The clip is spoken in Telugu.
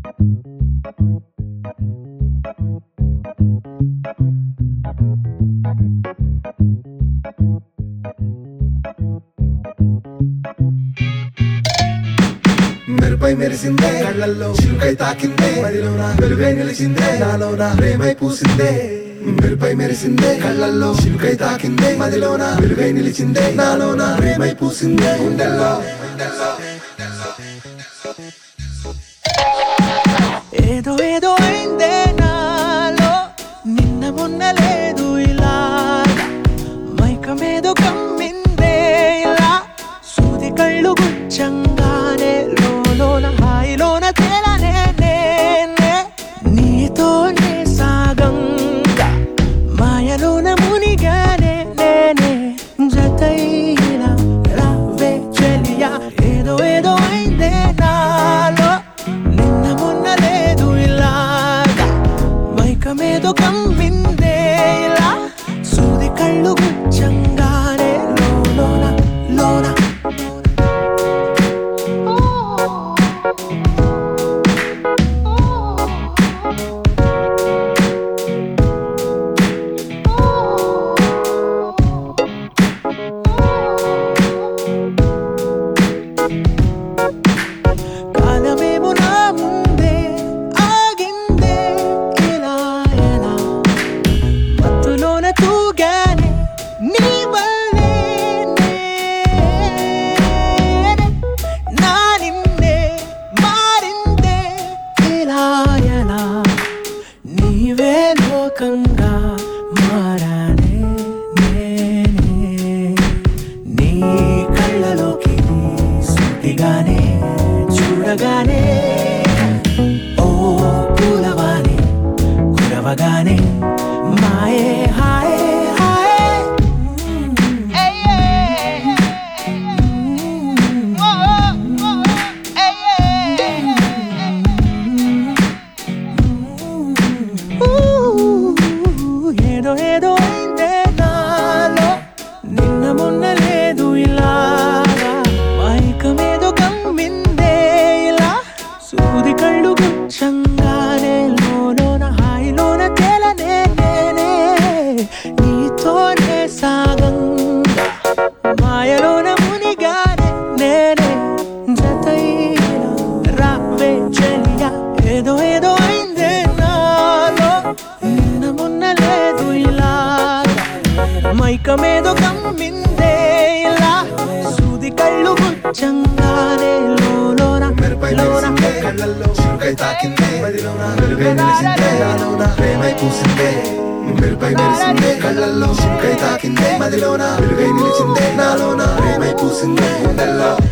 మెరుపై మెరిసిందే కళ్ళల్లో చిలుకై తాకిందే మదిలోన వెలుగై నిలిచిందే నాలోన ప్రేమై పూసిందే మెరుపై మెరిసిందే కళ్ళల్లో చిలుకై తాకిందే మదిలోన వెలుగై నిలిచిందే నాలోన ప్రేమై పూసిందే గుండెల్లో ఏదో ఏదో అయిందే నాలో నిన్న మొన్న లేదు ఇలా మైకమేదో కమ్మిందే ఇలా సూది కళ్ళు గుచ్చంగానే లోన హాయిలోన తేలనే నేనే నీతోనే సాగంగా మాయలోన మునిగానే నేనే జతైలా రావే చెలియా ఏదో ఏదో అయిందే నాలో నిన్న మొన్న లేదు ఇలాగా మైకమేదో కమ్మిందే ఇలా సూది కళ్ళు గుచ్చంగానే లోన లోన కాలమేమో నా ముందే ఆగిందే ఇలా ఎలా మత్తులోన తూగానే నీ వల్లే నేనే నా నిన్నే మారిందే ఇలా ఎలా నీవే లోకంగా మారానే నేనే నీ కళ్ళలోకి సూటిగానే చూడగానే ఓ పూలవాణి కురవగానే మాయే హాయే హాయే ఊ, ఏదో ఏదో అయిందే నాలో నిన్న మొన్న లేదు ఇలాగా మైకమేదో కమ్మిందే ఇలా సూది కళ్ళు గుచ్చంగానే లోన హాయిలోన తేలనే నేనే నీతోనే సాగంగా మాయలోన మునిగానే నేనే జతైనా రావే చెలియా ఏదో ఏదో అయిందే నాలో నిన్న మొన్న లేదు ఇలా మైకమేదో కమ్మిందే ఇలా సూది కళ్ళు గుచ్చంగానే లోన మెరుపై లోన మెరిసిందే కళ్ళల్లో చిలుకై తాకిందే మదిలోన వెలుగై నిలిచిందే నాలోన ప్రేమై పూసిందే మెరుపై మెరిసిందే కళ్ళల్లో చిలుకై తాకిందే మదిలోన వెలుగై నిలిచిందే నాలోన ప్రేమై పూసిందే గుండెల్లో